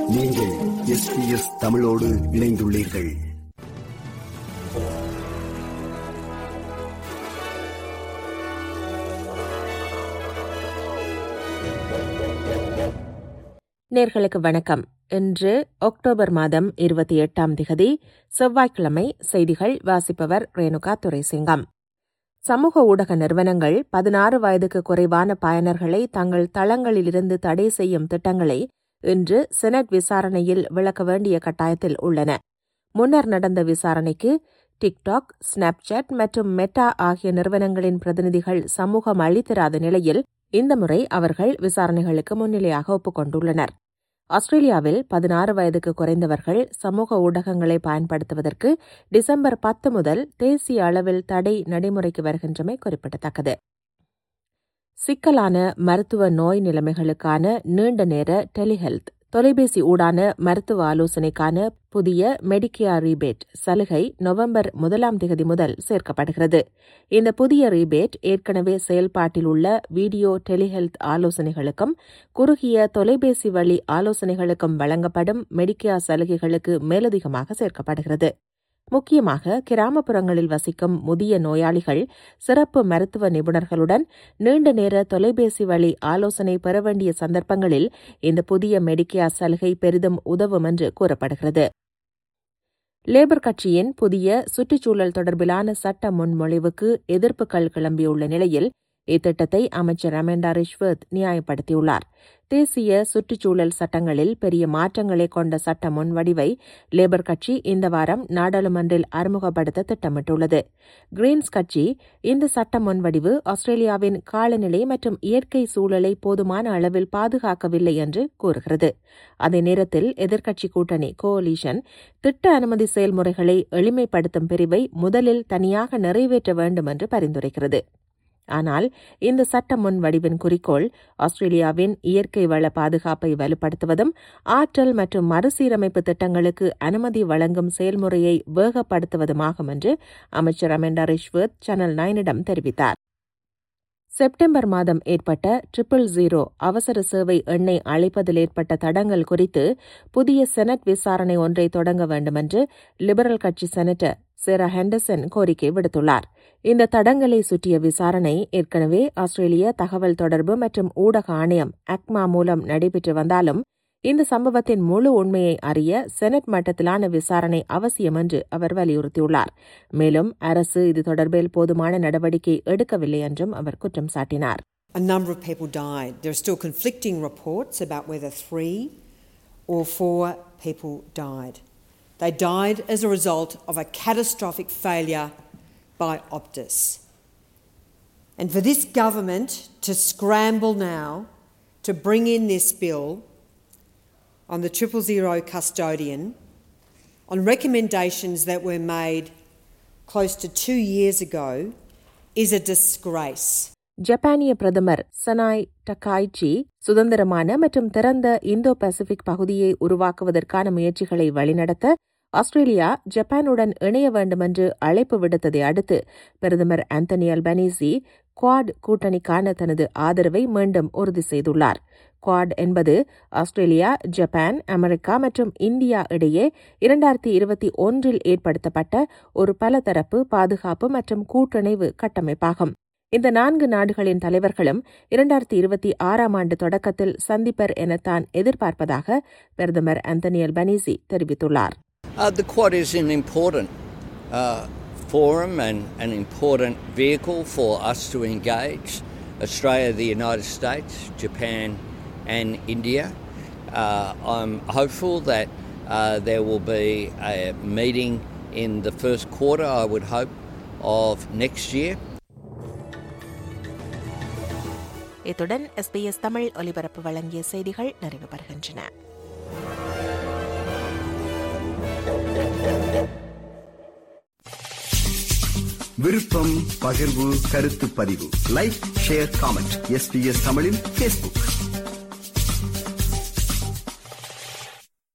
நீங்கள் எஸ்பிஎஸ் தமிழோடு இணைந்துள்ளீர்கள் நேர்களுக்கு வணக்கம் இன்று அக்டோபர் மாதம் இருபத்தி எட்டாம் திகதி செவ்வாய்க்கிழமை செய்திகள் வாசிப்பவர் ரேணுகா துரைசிங்கம் சமூக ஊடக நிறுவனங்கள் பதினாறு வயதுக்கு குறைவான பயனர்களை தங்கள் தளங்களிலிருந்து தடை செய்யும் திட்டங்களை இன்று செனட் விசாரணையில் விளக்க வேண்டிய கட்டாயத்தில் உள்ளன முன்னர் நடந்த விசாரணைக்கு டிக்டாக் ஸ்னாப்சாட் மற்றும் மெட்டா ஆகிய நிறுவனங்களின் பிரதிநிதிகள் சமூகம் அளித்திராத நிலையில் இந்த முறை அவர்கள் விசாரணைகளுக்கு முன்னிலையாக ஒப்புக்கொண்டுள்ளனர் ஆஸ்திரேலியாவில் பதினாறு வயதுக்கு குறைந்தவர்கள் சமூக ஊடகங்களை பயன்படுத்துவதற்கு டிசம்பர் பத்து முதல் தேசிய அளவில் தடை நடைமுறைக்கு வருகின்றமை குறிப்பிடத்தக்கது சிக்கலான மருத்துவ நோய் நிலைமைகளுக்கான நீண்ட நேர டெலிஹெல்த் தொலைபேசி ஊடான மருத்துவ ஆலோசனைக்கான புதிய மெடிக்கேர் ரீபேட் சலுகை நவம்பர் முதலாம் தேதி முதல் சேர்க்கப்படுகிறது இந்த புதிய ரீபேட் ஏற்கனவே செயல்பாட்டில் உள்ள வீடியோ டெலிஹெல்த் ஆலோசனைகளுக்கும் குறுகிய தொலைபேசி வழி ஆலோசனைகளுக்கும் வழங்கப்படும் மெடிக்கேர் சலுகைகளுக்கு மேலதிகமாக சேர்க்கப்படுகிறது முக்கியமாக கிராமப்புறங்களில் வசிக்கும் முதிய நோயாளிகள் சிறப்பு மருத்துவ நிபுணர்களுடன் நீண்ட நேர தொலைபேசி வழி ஆலோசனை பெற வேண்டிய சந்தர்ப்பங்களில் இந்த புதிய மெடிக்கேர் சலுகை பெரிதும் உதவும் என்று கூறப்படுகிறது லேபர் கட்சியின் புதிய சுற்றுச்சூழல் தொடர்பிலான சட்ட முன்மொழிவுக்கு எதிர்ப்புகள் கிளம்பியுள்ள நிலையில் இத்திட்டத்தை அமைச்சர் அமெண்டா ரிஷ்வர்த் நியாயப்படுத்தியுள்ளார் தேசிய சுற்றுச்சூழல் சட்டங்களில் பெரிய மாற்றங்களை கொண்ட சட்ட முன்வடிவை லேபர் கட்சி இந்த வாரம் நாடாளுமன்றில் அறிமுகப்படுத்த திட்டமிட்டுள்ளது கிரீன்ஸ் கட்சி இந்த சட்ட முன்வடிவு ஆஸ்திரேலியாவின் காலநிலை மற்றும் இயற்கை சூழலை போதுமான அளவில் பாதுகாக்கவில்லை என்று கூறுகிறது அதே நேரத்தில் எதிர்க்கட்சி கூட்டணி கோலிஷன் திட்ட அனுமதி செயல்முறைகளை எளிமைப்படுத்தும் பிரிவை முதலில் தனியாக நிறைவேற்ற வேண்டும் என்று பரிந்துரைக்கிறது ஆனால் இந்த சட்ட முன் வடிவின் குறிக்கோள் ஆஸ்திரேலியாவின் இயற்கை வள பாதுகாப்பை வலுப்படுத்துவதும் ஆற்றல் மற்றும் மறுசீரமைப்பு திட்டங்களுக்கு அனுமதி வழங்கும் செயல்முறையை வேகப்படுத்துவதுமாகும் என்று அமைச்சர் அமெண்டா ரிஷ்வர்த் சேனல் நைனிடம் தெரிவித்தார் செப்டம்பர் மாதம் ஏற்பட்ட ட்ரிபிள் ஜீரோ அவசர சேவை எண்ணெய் அழைப்பதில் ஏற்பட்ட தடங்கள் குறித்து புதிய செனட் விசாரணை ஒன்றை தொடங்க வேண்டுமென்று லிபரல் கட்சி செனட்டர் சேரா ஹெண்டர்சன் கோரிக்கை விடுத்துள்ளார் இந்த தடங்களை சுற்றிய விசாரணை ஏற்கனவே ஆஸ்திரேலிய தகவல் தொடர்பு மற்றும் ஊடக ஆணையம் அக்மா மூலம் நடைபெற்று வந்தாலும் இந்த சம்பவத்தின் முழு உண்மையை அறிய செனட் மட்டத்திலான விசாரணை அவசியம் என்று அவர் வலியுறுத்தியுள்ளார் மேலும் அரசு இது தொடர்பில் போதுமான நடவடிக்கை எடுக்கவில்லை என்றும் அவர் குற்றம் சாட்டினார் A number of people died. There are still conflicting reports about whether three or four people died. They died as a result of a catastrophic failure by Optus. And for this government to scramble now to bring in this bill on the triple zero custodian on recommendations that were made close to two years ago is a disgrace. ஜப்பானிய பிரதமர் சனாய் டக்காய்ச்சி சுதந்திரமான மற்றும் திறந்த Indo Pacific பகுதியை உருவாக்குவதற்கான முயற்சிகளை வழிநடத்த Australia ஜப்பானுடன் இணைய வேண்டுமென்று அழைப்பு விடுத்ததை அடுத்து பிரதமர் ஆந்தனி அல்பனீசி குவாட் கூட்டணிக்கான தனது ஆதரவை மீண்டும் உறுதி செய்துள்ளார் குவாட் என்பது ஆஸ்திரேலியா ஜப்பான் அமெரிக்கா மற்றும் இந்தியா இடையே இரண்டாயிரத்தி இருபத்தி ஒன்றில் ஏற்படுத்தப்பட்ட ஒரு பலதரப்பு பாதுகாப்பு மற்றும் கூட்டணைவு கட்டமைப்பாகும் இந்த நான்கு நாடுகளின் தலைவர்களும் இரண்டாயிரத்தி இருபத்தி ஆறாம் ஆண்டு தொடக்கத்தில் சந்திப்பர் என தான் எதிர்பார்ப்பதாக பிரதமர் அந்தனி அல்பனீசி தெரிவித்துள்ளார் Uh, the Quad is an important uh, forum and an important vehicle for us to engage Australia, the United States, Japan, and India. Uh, I'm hopeful that uh, there will be a meeting in the first quarter, I would hope, of next year. இத்துடன் SBS Tamil ஒலிபரப்பு வழங்கிய செய்திகள் நிறைவு பெறுகின்றன விருப்பம் பகிர்வு கருத்து பதிவு லைக் ஷேர் காமெண்ட் எஸ்பிஎஸ் தமிழின் பேஸ்புக்